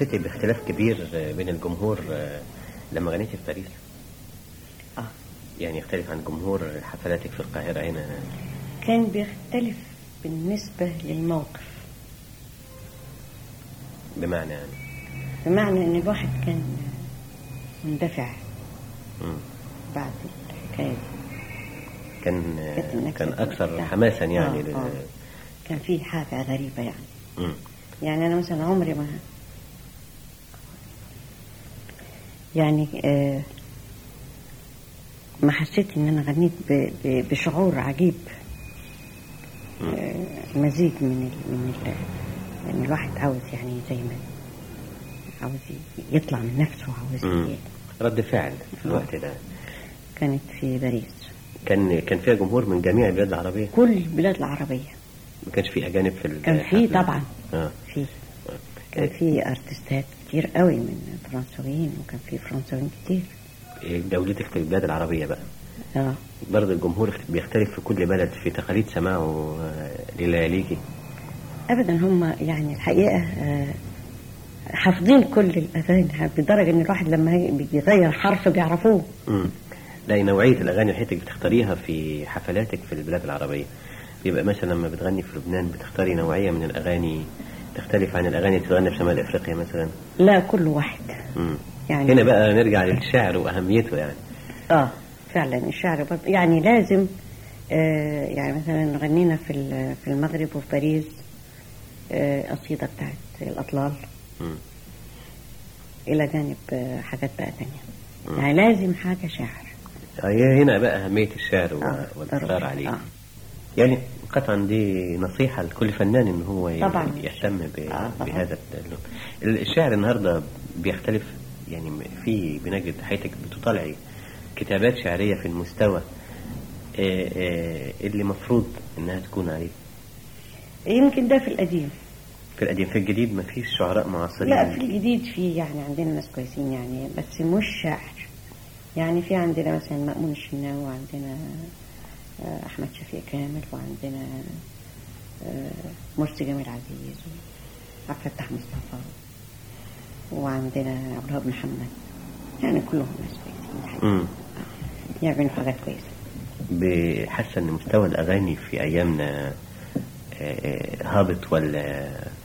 حسيتي باختلاف كبير بين الجمهور لما غنيتي في باريس اه يعني يختلف عن جمهور حفلاتك في القاهرة هنا كان بيختلف بالنسبة للموقف بمعنى يعني بمعنى ان الواحد كان مندفع مم. بعد الحكاية دي كان كانت النكسة كان أكثر بتاع- حماسا يعني آه، لل- آه. كان في حاجة غريبة يعني مم. يعني أنا مثلا عمري ما يعني آه ما حسيت إن أنا غنيت ب- ب- بشعور عجيب آه مزيج من ال من ال يعني الواحد عاوز يعني زي ما عاوز ي- يطلع من نفسه عاوز مم. ي- رد فعل في الوقت ده كانت في باريس كان كان فيها جمهور من جميع البلاد العربية كل البلاد العربية ما كانش في أجانب في كان في الحفلة؟ طبعا اه في كان في ارتستات كتير قوي من فرنساويين وكان في فرنساويين كتير إيه جولتك في البلاد العربية بقى اه برضه الجمهور اخت- بيختلف في كل بلد في تقاليد سماعه آه، للياليكي ابدا هم يعني الحقيقه آه، حافظين كل الاغاني بدرجه ان الواحد لما هي- بيغير حرف بيعرفوه امم لا نوعية الأغاني اللي حضرتك بتختاريها في حفلاتك في البلاد العربية بيبقى مثلا لما بتغني في لبنان بتختاري نوعية من الأغاني تختلف عن الأغاني اللي بتغني في شمال أفريقيا مثلا لا كل واحد امم يعني هنا بقى نرجع للشعر وأهميته يعني اه فعلا الشعر برضه يعني لازم آه يعني مثلا غنينا في ال- في المغرب وفي باريس آه قصيده بتاعت الاطلال مم. الى جانب آه حاجات بقى تانية مم. يعني لازم حاجه شعر هي هنا بقى أهمية الشعر و- آه، والإصرار ضروري. عليه آه. يعني قطعا دي نصيحة لكل فنان إن هو ي- طبعاً. يهتم ب- آه، طبعاً. بهذا اللون. الشعر النهاردة بيختلف يعني في بنجد حياتك بتطلعي كتابات شعرية في المستوى آه، آه، اللي مفروض إنها تكون عليه يمكن ده في القديم في القديم في الجديد ما فيش شعراء معاصرين لا في الجديد في يعني عندنا ناس كويسين يعني بس مش شعر يعني في عندنا مثلا مأمون الشناوي وعندنا آه، أحمد شفيق كامل وعندنا آه، مرسي جميل عزيز وعبد الفتاح مصطفى وعندنا عبد الوهاب محمد يعني كلهم ناس كويسين الحقيقة. مم. يعملوا حاجات كويسة بحس ان مستوى الاغاني في ايامنا آه، آه، هابط ولا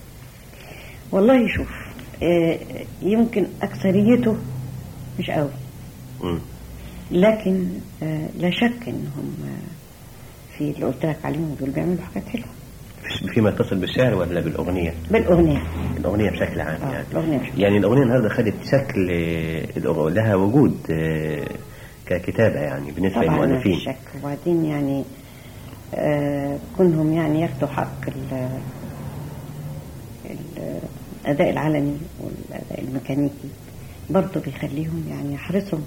والله شوف آه، يمكن أكثريته مش قوي مم. لكن آه، لا شك انهم آه، في اللي قلت لك عليهم دول بيعملوا حاجات حلوه فيما يتصل بالشعر ولا بالاغنيه بالاغنيه الاغنيه بشكل عام آه، يعني الأغنية بشكل يعني الاغنيه النهارده خدت شكل آه، الأغ- لها وجود آه، ككتابه يعني بالنسبه طبعا ما للمؤلفين فيش شك وبعدين يعني آه كونهم يعني ياخدوا حق ال- ال- الاداء العلني والاداء الميكانيكي برضه بيخليهم يعني يحرصوا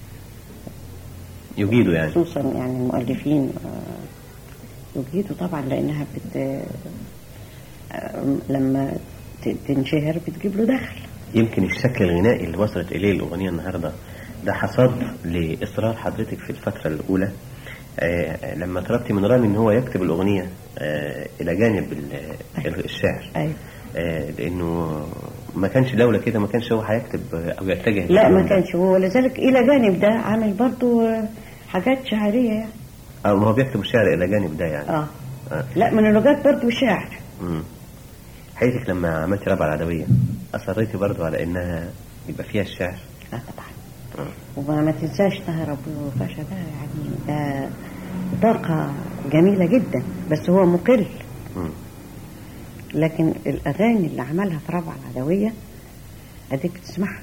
يجيدوا يعني خصوصا يعني المؤلفين آه، يجيدوا طبعا لانها بت آه، لما ت- تنشهر بتجيب له دخل يمكن الشكل الغنائي اللي وصلت اليه الاغنيه النهارده ده حصاد لاصرار حضرتك في الفتره الاولى آه، لما طلبتي من رامي ان هو يكتب الاغنيه آه، الى جانب ال- الشعر ايوه آه، لانه ما كانش لولا كده ما كانش هو هيكتب او يتجه لا للون ما ده. كانش هو ولذلك الى جانب ده عامل برضو آه، حاجات شعريه يعني اه ما هو بيكتب الشعر الى جانب ده يعني اه آه. لا من اللغات برضو شعر مم. حياتك لما عملتي ربع العدويه اصريتي برضو على انها يبقى فيها الشعر اه طبعا آه. وما ما تنساش طاهر ابو فاشا ده يعني ده طاقه جميله جدا بس هو مقل مم. لكن الاغاني اللي عملها في ربع العدويه اديك بتسمعها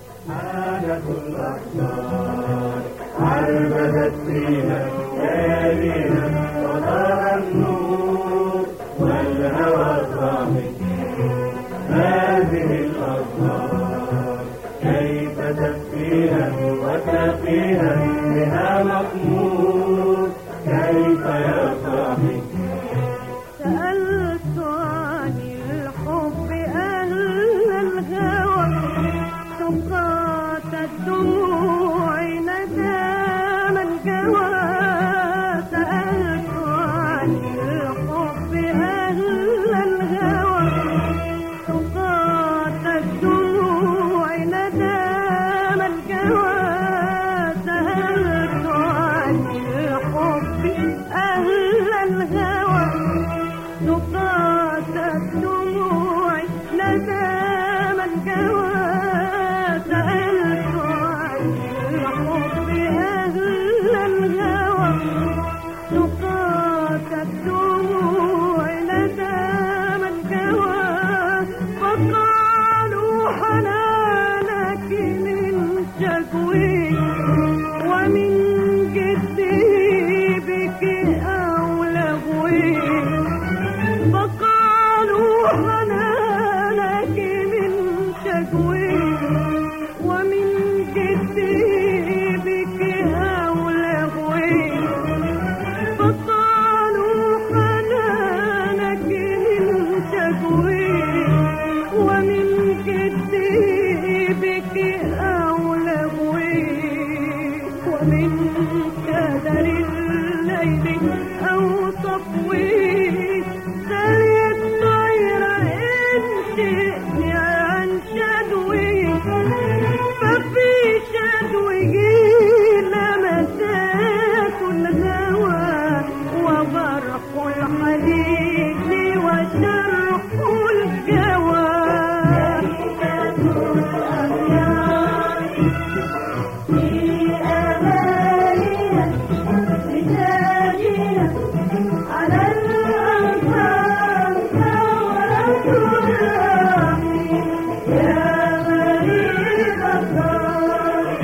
سألت عن الحب أهل الهوى سقاط الدموع ندام الجوى سألت عن الحب أهل الهوى سقاط الدموع شكوي ومن جدي بك أو لغوي فقالوا حنانك من شكوي ومن جدي بك أو لغوي فقالوا حنانك من شكوي ومن جدي بك أو لغوي ومن كدر الليل أو صفوي سري الطير إن شئت عن شدوي ففي شدوه لمسات الهوى وبرق الحديد وشرق الجوى على الأنفال يا مريض الدار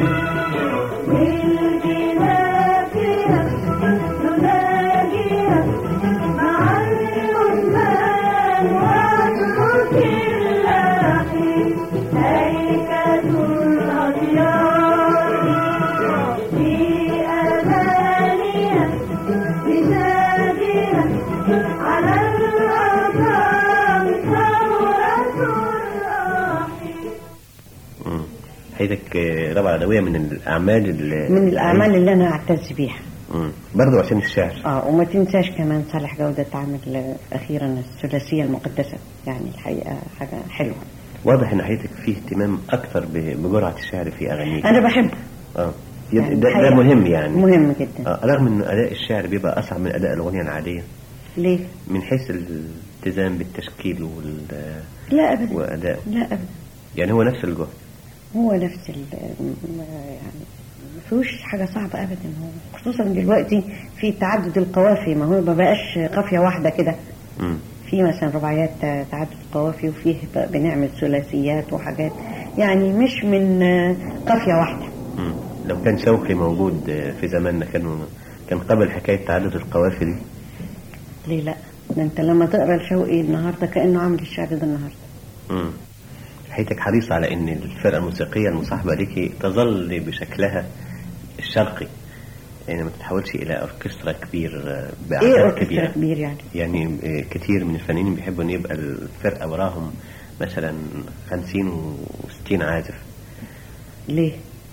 بالجنافية نناجيها مع الأمال واترك اللاحي هيكة الأطيار في أمانية بزادها على الأرقام ثورة الراحي مم. حياتك آه، رابعة عدوية من الأعمال ال- من الأعمال اللي أنا أعتز بيها مم. برضو عشان الشعر اه وما تنساش كمان صالح جودة عامل آه، أخيرا الثلاثية المقدسة يعني الحقيقة حاجة حلوة واضح ان حياتك فيه اهتمام اكتر ب- بجرعة الشعر في اغانيك أنا بحبه اه يعني ده, ده الحقيقة مهم يعني مهم جدا آه رغم ان اداء الشعر بيبقى اصعب من اداء الاغنية العادية ليه؟ من حيث الالتزام بالتشكيل وال لا أبدا واداء لا أبدا يعني هو نفس الجهد هو نفس ال يعني ما فيهوش حاجة صعبة أبدا هو خصوصا دلوقتي في تعدد القوافي ما هو ما بقاش قافية واحدة كده مم. في مثلا رباعيات تعدد قوافي وفيه بقى بنعمل ثلاثيات وحاجات يعني مش من آه، قافية واحدة مم. لو كان شوقي موجود آه، في زماننا كان كان قبل حكاية تعدد القوافي دي ليه لا ده انت لما تقرا لشوقي النهارده كانه عامل الشعر ده النهارده مم. حياتك حريصة على ان الفرقة الموسيقية المصاحبة ليكي تظل بشكلها الشرقي يعني ما تتحولش الى اوركسترا كبير آه، ايه باعداد اوركسترا كبيرة كبير يعني يعني آه، كتير من الفنانين بيحبوا ان يبقى الفرقة وراهم مثلا 50 و60 عازف ليه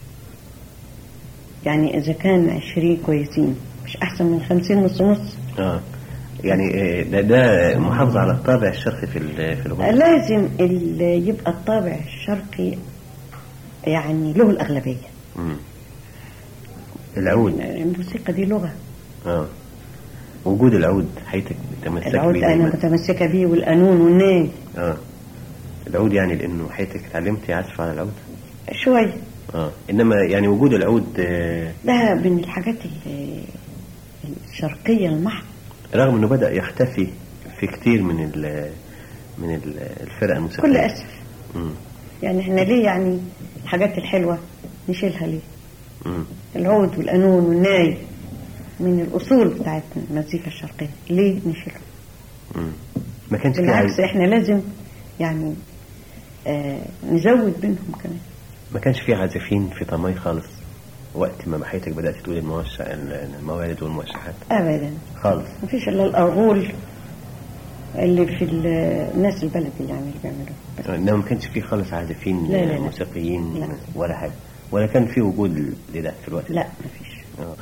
يعني اذا كان عشرين كويسين مش احسن من خمسين نص نص اه يعني آه، ده ده محافظة على الطابع الشرقي في ال- في الغنى لازم ال- يبقى الطابع الشرقي يعني له الاغلبيه مم. العود الموسيقى دي لغه اه وجود العود حياتك متمسك العود بيه انا دايما. متمسكه بيه والقانون والناي اه العود يعني لانه حياتك اتعلمتي عزف على العود شويه اه انما يعني وجود العود آه ده من الحاجات ال- الشرقيه المحض رغم انه بدا يختفي في كتير من ال من ال- الفرق الموسيقيه كل اسف مم. يعني احنا ليه يعني الحاجات الحلوه نشيلها ليه مم. العود والقانون والناي من الاصول بتاعت المزيكا الشرقيه ليه نشيلهم مم. ما كانش في بالعكس عز... احنا لازم يعني آه نزود منهم كمان ما كانش في عازفين في طماي خالص وقت ما حياتك بدات تقول الموشع الموالد والموشحات ابدا خالص مفيش الا الارغول اللي في ال- الناس البلد اللي يعني اللي بيعملوه بس. انما ما كانش في خالص عازفين لا، لا، لا. موسيقيين لا. ولا حاجه ولا كان في وجود لده في الوقت ده لا مفيش آه.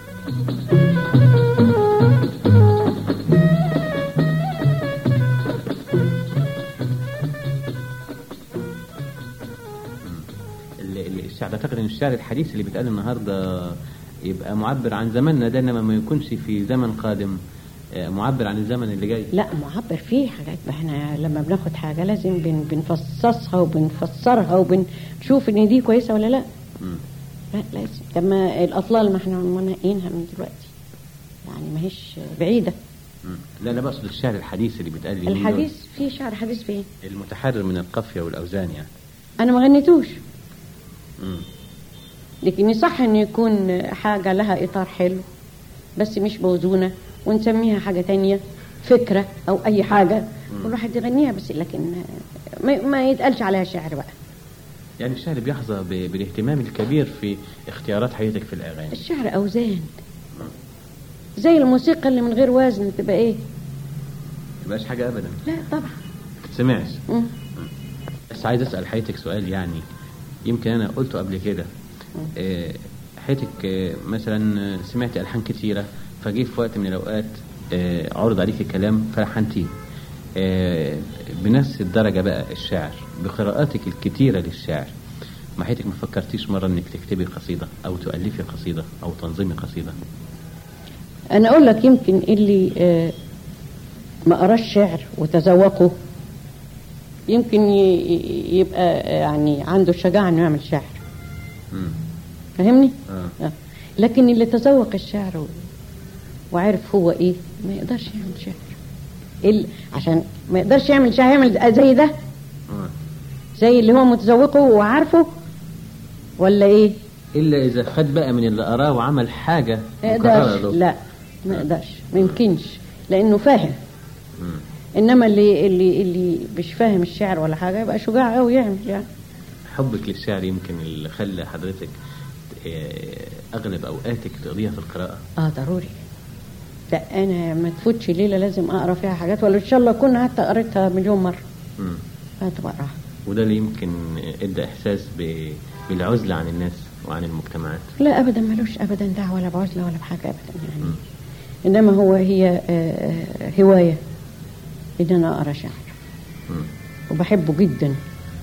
ال- ال- الشعر اعتقد ان الشعر الحديث اللي بيتقال النهارده يبقى معبر عن زماننا ده انما ما يكونش في زمن قادم آه، معبر عن الزمن اللي جاي لا معبر فيه حاجات ما احنا لما بناخد حاجه لازم بن بنفصصها وبنفسرها وبنشوف ان دي كويسه ولا لا مم. لا لازم طب ما الاطلال ما احنا منقينها من دلوقتي يعني ما هيش بعيده مم. لا لا بقصد الشعر الحديث اللي بيتقال اليومين دول. الحديث في شعر حديث فين المتحرر من القافيه والاوزان يعني انا ما غنيتوش مم. لكن صح انه يكون حاجة لها اطار حلو بس مش موزونة ونسميها حاجة تانية فكرة او اي حاجة والواحد يغنيها بس لكن ما, ما يتقالش عليها شعر بقى يعني الشاعر بيحظى ب- بالاهتمام الكبير في اختيارات حياتك في الاغاني الشعر اوزان زي الموسيقى اللي من غير وزن تبقى ايه مبقاش حاجه ابدا لا طبعا ما تسمعش مم. بس عايز اسال حياتك سؤال يعني يمكن انا قلته قبل كده آه، حياتك آه، مثلا آه، سمعت الحان كتيره فجه في وقت من الاوقات آه، عرض عليك الكلام فلحنتيه آه، بنفس الدرجه بقى الشعر بقراءاتك الكتيره للشعر ما حياتك ما فكرتيش مره انك تكتبي قصيده او تؤلفي قصيده او تنظمي قصيده انا اقول لك يمكن اللي آه، ما قراش شعر وتذوقه يمكن ي- ي- يبقى يعني عنده الشجاعة انه يعمل شعر مم. فاهمني؟ آه. آه. لكن اللي تذوق الشعر و- وعرف هو ايه ما يقدرش يعمل شعر ال... عشان ما يقدرش يعمل شعر يعمل زي ده آه. زي اللي هو متذوقه وعارفه ولا ايه؟ الا اذا خد بقى من اللي قراه وعمل حاجه ما مكررة يقدرش له. لا ما يقدرش ما يمكنش لانه فاهم مم. انما اللي اللي اللي مش فاهم الشعر ولا حاجه يبقى شجاع قوي يعمل يعني حبك للشعر يمكن اللي خلى حضرتك آه، اغلب اوقاتك تقضيها في القراءه اه ضروري لا انا ما تفوتش ليله لازم اقرا فيها حاجات ولا ان شاء الله اكون حتى قريتها مليون مره مم. هتبقى اقراها وده اللي يمكن ادى احساس ب- بالعزله عن الناس وعن المجتمعات لا ابدا ملوش ابدا دعوه ولا بعزله ولا بحاجه ابدا يعني انما هو هي آه، آه، هوايه ان انا اقرا شعر مم. وبحبه جدا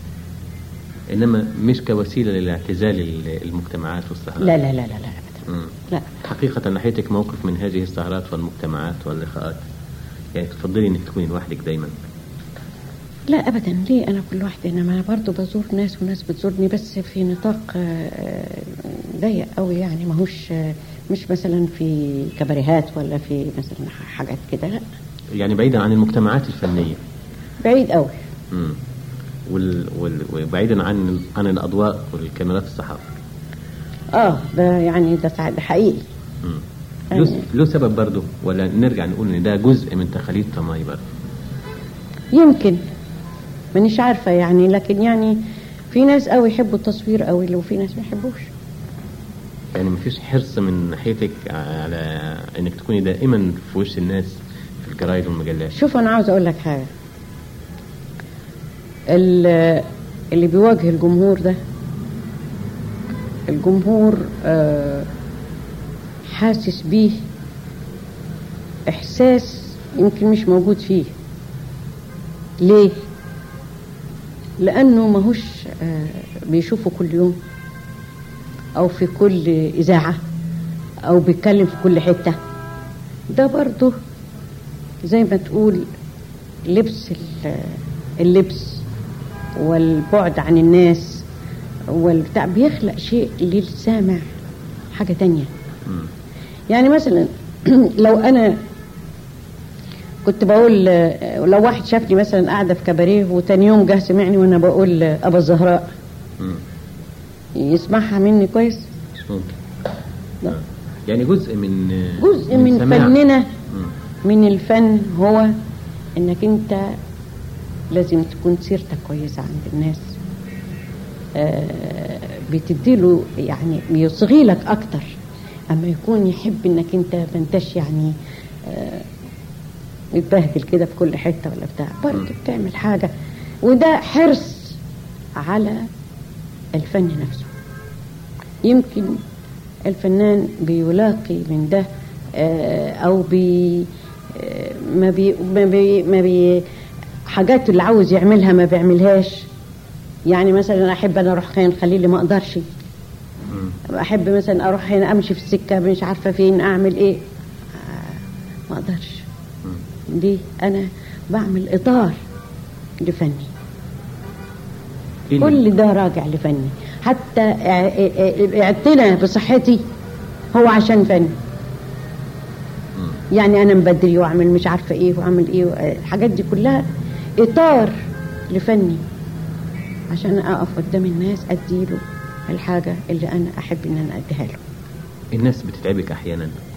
انما مش كوسيله للاعتزال ال- المجتمعات والسهرات لا لا لا لا لا ابدا مم. لا حقيقة ناحيتك موقف من هذه السهرات والمجتمعات واللقاءات يعني تفضلي انك تكوني لوحدك دايما لا ابدا ليه انا كل واحده انما انا برضه بزور ناس وناس بتزورني بس في نطاق آه، آه، ضيق قوي يعني ماهوش آه، مش مثلا في كباريهات ولا في مثلا حاجات كده لا يعني بعيدا عن المجتمعات الفنية بعيد قوي مم. وال... وال... وبعيدا عن عن الاضواء والكاميرات الصحافة اه ده يعني ده سع- ده حقيقي مم. يعني- له له سبب برضه ولا نرجع نقول ان ده جزء من تقاليد طماي برضه يمكن مانيش عارفه يعني لكن يعني في ناس قوي يحبوا التصوير قوي وفي ناس ما يحبوش يعني مفيش حرص من ناحيتك على انك تكوني دائما في وش الناس في الجرايد والمجلات شوف انا عاوز اقول لك حاجه ال- اللي بيواجه الجمهور ده الجمهور آه، حاسس بيه احساس يمكن مش موجود فيه ليه لانه ماهوش آه، بيشوفه كل يوم او في كل اذاعه او بيتكلم في كل حته ده برضه زي ما تقول لبس ال- اللبس والبعد عن الناس والبتاع بيخلق شيء للسامع حاجة تانية مم. يعني مثلا لو أنا كنت بقول آه، لو واحد شافني مثلا قاعدة في كباريه وتاني يوم جه سمعني وأنا بقول آه، أبا الزهراء مم. يسمعها مني كويس مش ممكن لا. يعني جزء من جزء من سماع. فننا مم. من الفن هو انك انت لازم تكون سيرتك كويسة عند الناس آه، بتديله يعني بيصغي لك اكتر اما يكون يحب انك انت ما انتش يعني آه، متبهدل كده في كل حتة ولا بتاع برضه بتعمل حاجة وده حرص على الفن نفسه يمكن الفنان بيلاقي من ده آه، او بي آه، ما بي ما بي, ما بي حاجات اللي عاوز يعملها ما بيعملهاش يعني مثلا احب انا اروح خان خليلي ما اقدرش مم. احب مثلا اروح هنا امشي في السكه مش عارفه فين اعمل ايه آه، ما اقدرش مم. دي انا بعمل اطار لفني إيه اللي- كل ده راجع لفني حتى ا- ا- اعتنى بصحتي هو عشان فن مم. يعني انا مبدري واعمل مش عارفه ايه واعمل ايه الحاجات دي كلها اطار لفني عشان اقف قدام الناس اديله الحاجة اللي أنا أحب إن أنا أديها له الناس بتتعبك احيانا